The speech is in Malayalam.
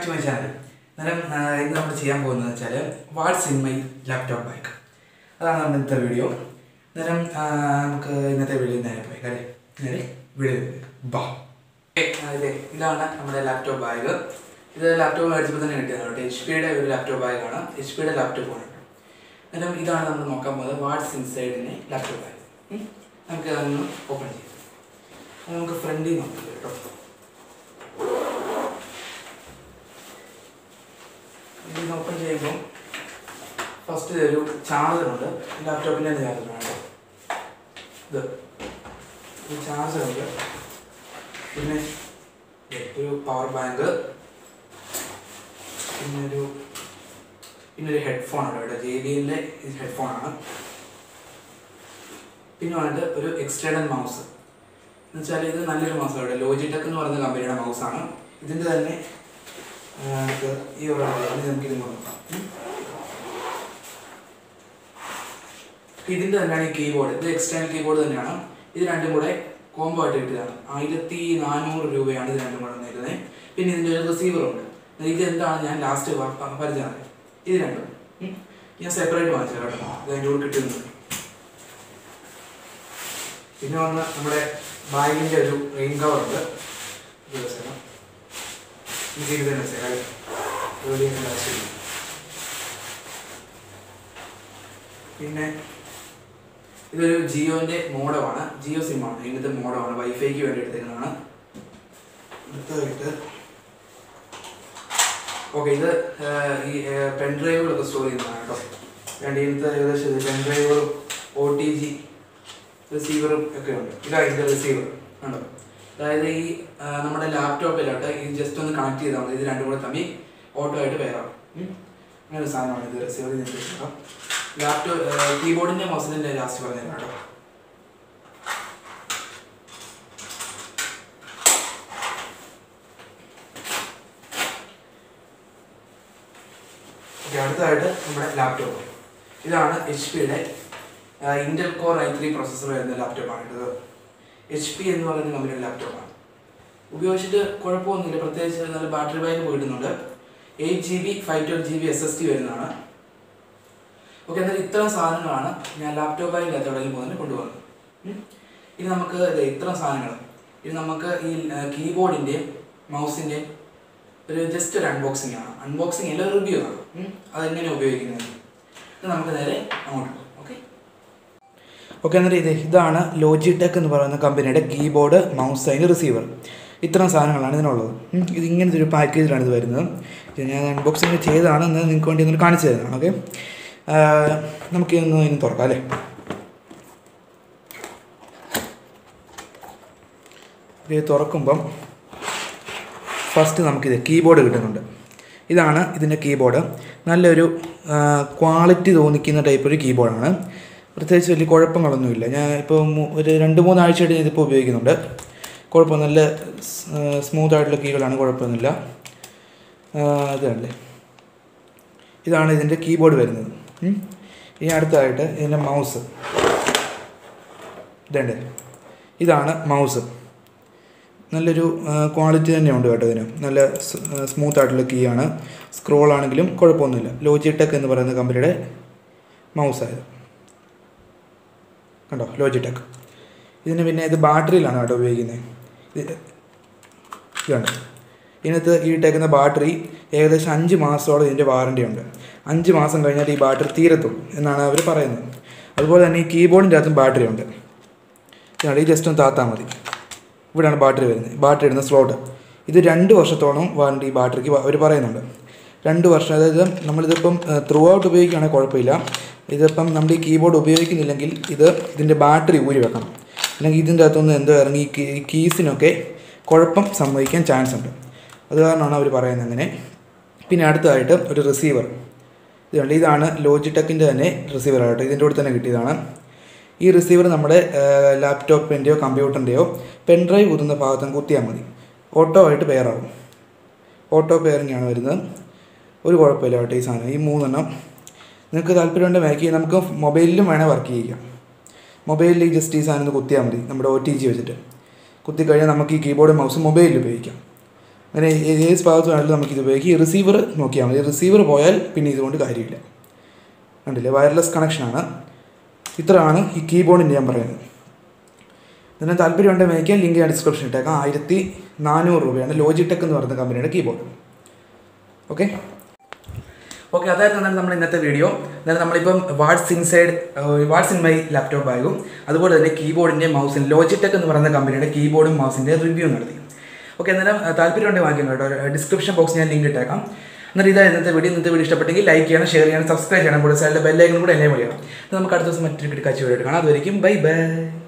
ടു മൈ ചാനൽ അന്നേരം ആ, ഇന്ന് നമ്മൾ ചെയ്യാൻ പോകുന്നത് വെച്ചാൽ what's in my laptop bag അതാണ് നമ്മുടെ ഇന്നത്തെ വീഡിയോ അന്നേരം ആ, നമുക്ക് ഇന്നത്തെ വീഡിയോ നേരെ പോയി കാര്യം നേരെ വീഡിയോ ബാ അതെ ഇതാണ് നമ്മുടെ ലാപ്ടോപ്പ് ബാഗ് ഇത് ലാപ്ടോപ്പ് മേടിച്ചപ്പോൾ തന്നെ കിട്ടിയതാണ് കേട്ടോ എച്ച് പിയുടെ ഒരു ലാപ്ടോപ്പ് ബാഗാണ് എച്ച് പിയുടെ ലാപ്ടോപ്പാണ് അന്നേരം ഇതാണ് നമ്മൾ നോക്കാൻ പോകുന്നത് വാട്ട്സ് ഇൻസൈഡിനെ ലാപ്ടോപ്പ് ബാഗ് നമുക്ക് അതൊന്ന് ഓപ്പൺ ചെയ്യാം അത് നമുക്ക് ഫ്രണ്ടിൽ നോക്കില്ല കേട്ടോ ഇത് ഓപ്പൺ ചെയ്യുമ്പോൾ ഫസ്റ്റ് ഒരു ചാർജറുണ്ട് ലാപ്ടോപ്പിൻ്റെ ചാർജറാണ് ഇത് ഒരു ചാർജറുണ്ട് പിന്നെ ഒരു പവർ ബാങ്ക് പിന്നെ ഒരു പിന്നെ ഒരു ഹെഡ്ഫോൺ ഉണ്ട് ഇവിടെ ജെ ബി എല്ലിൻ്റെ ഹെഡ്ഫോണാണ് പിന്നെ വന്നിട്ട് ഒരു എക്സ്റ്റേണൽ മൗസ് എന്ന് വെച്ചാൽ ഇത് നല്ലൊരു മൗസ് ഇവിടെ ലോജിടെക് എന്ന് പറയുന്ന കമ്പനിയുടെ മൗസാണ് ഇതിൻ്റെ തന്നെ ആ, ഇത് ഈ ഒരു ഇത് നമുക്ക് ഇത് നോക്കാം ഉം. ഇതിൻ്റെ തന്നെയാണ് ഈ കീബോർഡ് ഇത് എക്സ്റ്റേണൽ കീബോർഡ് തന്നെയാണ് ഇത് രണ്ടും കൂടെ കോംബോ ആയിട്ട് കിട്ടിയതാണ് ആയിരത്തി നാനൂറ് രൂപയാണ് ഇത് രണ്ടും കൂടെ വരുന്നത് പിന്നെ ഇതിൻ്റെ ഒരു റിസീവർ ഉണ്ട് ഇത് എന്താണ് ഞാൻ ലാസ്റ്റ് പരിചയം ഇത് രണ്ടും ഉം. ഞാൻ സെപ്പറേറ്റ് വാങ്ങിച്ചത് കേട്ടോ ഇത് അതിൻ്റെ കൂടെ കിട്ടുന്നത് പിന്നെ വന്ന് നമ്മുടെ ബാഗിൻ്റെ ഒരു റെയിൻ കവർ ഉണ്ട് ഇത് വെച്ചേക്കാം. ഇത് ഇത് തന്നെ വെച്ചേക്കാം. ജോലി ചെയ്യേണ്ട ആവശ്യമില്ല. പിന്നെ ഇതൊരു ജിയോന്റെ മോഡമാണ് ജിയോ സിമ്മാണ് ഇങ്ങനത്തെ മോഡമാണ് വൈഫൈക്ക് വേണ്ടി എടുത്തേക്കുന്നതാണ് അടുത്തതായിട്ട് ഓക്കെ ഇത് ആ, ഈ പെൻ ഡ്രൈവുകളൊക്കെ സ്റ്റോർ ചെയ്യുന്നതാണ് കേട്ടോ രണ്ട് ഇങ്ങനത്തെ ഏകദേശം പെൻ ഡ്രൈവുകളും ഒ ടി ജി റിസീവറും ഒക്കെ ഉണ്ട് ഇതാ ഇതിന്റെ റിസീവർ ഉണ്ടോ അതായത് ഈ ആ, നമ്മുടെ ലാപ്ടോപ്പിലോട്ട് ഈ ജസ്റ്റ് ഒന്ന് കണക്ട് ചെയ്താൽ മതി ഇത് രണ്ടും കൂടെ തമ്മിൽ ഓട്ടോ ആയിട്ട് പേരാം അങ്ങനെ ഒരു സാധനമാണ് ഇത് റിസീവർ ചെയ്തിട്ട് ലാപ്ടോപ്പ് കീബോർഡിന്റെ മൗസിന്റെ ലാസ്റ്റ് പറഞ്ഞത് കേട്ടോ ഓക്കെ അടുത്തതായിട്ട് നമ്മുടെ ലാപ്ടോപ്പ് ഇതാണ് എച്ച് പിയുടെ Intel core I three processor വരുന്ന ലാപ്ടോപ്പാണ് ഇത് എച്ച് പി എന്ന് പറയുന്ന കമ്പനിയുടെ ലാപ്ടോപ്പാണ് ഉപയോഗിച്ചിട്ട് കുഴപ്പമൊന്നുമില്ല പ്രത്യേകിച്ച് നല്ല ബാറ്ററി ബാക്ക് കിട്ടുന്നുണ്ട് eight G B five twelve G B S S D വരുന്നതാണ് ഓക്കെ എന്നാൽ ഇത്തരം സാധനങ്ങളാണ് ഞാൻ ലാപ്ടോപ്പായി എവിടെയെങ്കിലും പോകുന്നതിന് കൊണ്ടുപോകുന്നത് ഉം. ഇനി നമുക്ക് ദേ ഇത്തരം സാധനങ്ങൾ ഇനി നമുക്ക് ഈ കീബോർഡിൻ്റെയും മൗസിൻ്റെയും ഒരു ജസ്റ്റ് ഒരു അൺബോക്സിംഗ് ആണ് അൺബോക്സിംഗ് അല്ല റിവ്യൂ ആണ് ഉം. അതെങ്ങനെ ഉപയോഗിക്കുന്നത് ഇത് നമുക്ക് നേരെ അങ്ങോട്ട് പോകാം ഓക്കെ ഓക്കെ എന്നിട്ട് ഇത് ഇതാണ് ലോജിടെക് എന്ന് പറയുന്ന കമ്പനിയുടെ കീബോർഡ് മൗസ് അതിൻ്റെ റിസീവർ ഇത്തരം സാധനങ്ങളാണ് ഇതിനുള്ളത് ഉം. ഇത് ഇങ്ങനത്തെ ഒരു പാക്കേജിലാണ് ഇത് വരുന്നത് ഇത് ഞാൻ അൺബോക്സിങ് ചെയ്തതാണ് എന്ന് നിങ്ങൾക്ക് വേണ്ടി ഒന്ന് കാണിച്ചു തരുന്നതാണ് ഓക്കെ നമുക്ക് ഇന്ന് ഇനി തുറക്കാം അല്ലേ ഇത് തുറക്കുമ്പം ഫസ്റ്റ് നമുക്കിത് കീബോർഡ് കിട്ടുന്നുണ്ട് ഇതാണ് ഇതിൻ്റെ കീബോർഡ് നല്ലൊരു ക്വാളിറ്റി തോന്നിക്കുന്ന ടൈപ്പ് ഒരു കീബോർഡാണ് പ്രത്യേകിച്ച് വലിയ കുഴപ്പങ്ങളൊന്നുമില്ല ഞാൻ ഇപ്പോൾ മു- ഒരു രണ്ട് മൂന്നാഴ്ചയായിട്ട് ഞാൻ ഇതിപ്പോൾ ഉപയോഗിക്കുന്നുണ്ട് കുഴപ്പം നല്ല സ്മൂത്ത് ആയിട്ടുള്ള കീകളാണ് കുഴപ്പമൊന്നുമില്ല ഇതല്ലേ ഇതാണ് ഇതിൻ്റെ കീബോർഡ് വരുന്നത് ഉം. ഇനി അടുത്തതായിട്ട് ഇതിൻ്റെ മൗസ് ഇതേണ്ടേ ഇതാണ് മൗസ് നല്ലൊരു ക്വാളിറ്റി തന്നെയുണ്ട് കേട്ടോ ഇതിന് നല്ല സ്മൂത്ത് ആയിട്ടുള്ള കീ ആണ് സ്ക്രോൾ ആണെങ്കിലും കുഴപ്പമൊന്നുമില്ല ലോജിടെക് എന്ന് പറയുന്ന കമ്പനിയുടെ മൗസായത് കണ്ടോ ലോജിടെക് ഇതിന് പിന്നെ ഇത് ബാറ്ററിയിലാണ് കേട്ടോ ഉപയോഗിക്കുന്നത് ഇത് ഇതാണ് ഇതിനകത്ത് ഈ ഇട്ടേക്കുന്ന ബാറ്ററി ഏകദേശം അഞ്ച് മാസത്തോളം ഇതിൻ്റെ വാറണ്ടി ഉണ്ട് അഞ്ച് മാസം കഴിഞ്ഞാൽ ഈ ബാറ്ററി തീരത്തുള്ളൂ എന്നാണ് അവർ പറയുന്നത് അതുപോലെ തന്നെ ഈ കീബോർഡിൻ്റെ അകത്തും ബാറ്ററി ഉണ്ട് ഇതാണ് ഈ ജസ്റ്റ് ഒന്ന് താത്താൽ മതി ഇവിടെയാണ് ബാറ്ററി വരുന്നത് ബാറ്ററി ഇടുന്ന സ്ലോട്ട് ഇത് രണ്ട് വർഷത്തോളം വാറണ്ടി ഈ ബാറ്ററിക്ക് അവർ പറയുന്നുണ്ട് രണ്ട് വർഷം അതായത് നമ്മളിതിപ്പം ത്രൂ ഔട്ട് ഉപയോഗിക്കുകയാണെങ്കിൽ കുഴപ്പമില്ല ഇതിപ്പം നമ്മൾ ഈ കീബോർഡ് ഉപയോഗിക്കുന്നില്ലെങ്കിൽ ഇത് ഇതിൻ്റെ ബാറ്ററി ഊരി വെക്കണം അല്ലെങ്കിൽ ഇതിൻ്റെ അകത്തുനിന്ന് എന്തോ ഇറങ്ങി ഈ കീ- ഈ കീസിനൊക്കെ കുഴപ്പം സംഭവിക്കാൻ ചാൻസ് ഉണ്ട് അത് കാരണമാണ് അവർ പറയുന്നത് അങ്ങനെ പിന്നെ അടുത്തതായിട്ട് ഒരു റിസീവർ ഇതുണ്ട് ഇതാണ് ലോജിടെക്കിൻ്റെ തന്നെ റിസീവർ ആകട്ടെ ഇതിൻ്റെ കൂടെ തന്നെ കിട്ടിയതാണ് ഈ റിസീവർ നമ്മുടെ ലാപ്ടോപ്പിൻ്റെയോ കമ്പ്യൂട്ടറിൻ്റെയോ പെൻഡ്രൈവ് കുത്തുന്ന ഭാഗത്തും കുത്തിയാൽ മതി ഓട്ടോ ആയിട്ട് പെയറാവും ഓട്ടോ പെയറിംഗ് ആണ് വരുന്നത് ഒരു കുഴപ്പമില്ല കേട്ടോ ഈ സാധനം ഈ മൂന്നെണ്ണം നിങ്ങൾക്ക് താല്പര്യമുണ്ടെങ്കിൽ മാക്കി നമുക്ക് മൊബൈലിലും വേണേൽ വർക്ക് ചെയ്യിക്കാം മൊബൈലിൽ ജസ്റ്റ് ഈ സാധനം ഒന്ന് കുത്തിയാൽ മതി നമ്മുടെ ഒ ടി ജി വെച്ചിട്ട് കുത്തിക്കഴിഞ്ഞാൽ നമുക്ക് ഈ കീബോർഡ് മൗസ് മൊബൈലിൽ ഉപയോഗിക്കാം അങ്ങനെ ഏ- ഏത് ഭാഗത്ത് വേണമെങ്കിലും നമുക്കിത് ഉപയോഗിക്കാം ഈ റിസീവർ നോക്കിയാൽ മതി റിസീവർ പോയാൽ പിന്നെ ഇതുകൊണ്ട് കാര്യമില്ല കണ്ടില്ലേ വയർലെസ് കണക്ഷനാണ് ഇത്രയാണ് ഈ കീബോർഡിൻ്റെ ഞാൻ പറയുന്നത് ഇതിന് താല്പര്യമുണ്ടെങ്കിൽ മേടിക്കാൻ ലിങ്ക് ഞാൻ ഡിസ്ക്രിപ്ഷൻ ഇട്ടേക്കാം ആയിരത്തി നാനൂറ് രൂപയാണ് ലോജിടെക് എന്ന് പറയുന്ന കമ്പനിയുടെ കീബോർഡ് ഓക്കെ ഓക്കെ അതായിരുന്നു എന്നാൽ നമ്മുടെ ഇന്നത്തെ വീഡിയോ എന്നാൽ നമ്മളിപ്പം what's inside what's in my laptop ബാഗും അതുപോലെ തന്നെ കീബോർഡിൻ്റെ മൗസിൻ ലോജിടെക് എന്ന് പറയുന്ന കമ്പനിയുടെ കീബോർഡും മൗസിൻ്റെ റിവ്യൂ നടത്തി ഓക്കെ എന്നാലും താല്പര്യമുണ്ടെങ്കിൽ വാങ്ങിക്കാം കേട്ടോ ഡിസ്ക്രിപ്ഷൻ ബോക്സ് ഞാൻ ലിങ്ക് ഇട്ടേക്കാം എന്നിട്ട് ഇതാ ഇന്നത്തെ വീഡിയോ ഇന്നത്തെ വീഡിയോ ഇഷ്ടപ്പെട്ടെങ്കിൽ ലൈക്ക് ചെയ്യണം ഷെയർ ചെയ്യണം സബ്സ്ക്രൈബ് ചെയ്യണം കൂടെ സൈഡിലെ ബെല്ലൈക്കനും കൂടെ എന്നെ വിളിക്കണം നമുക്ക് അടുത്ത ദിവസം മറ്റൊരു കാഴ്ച വീഡിയോ കാണാം അതുവരെയും ബൈ ബൈ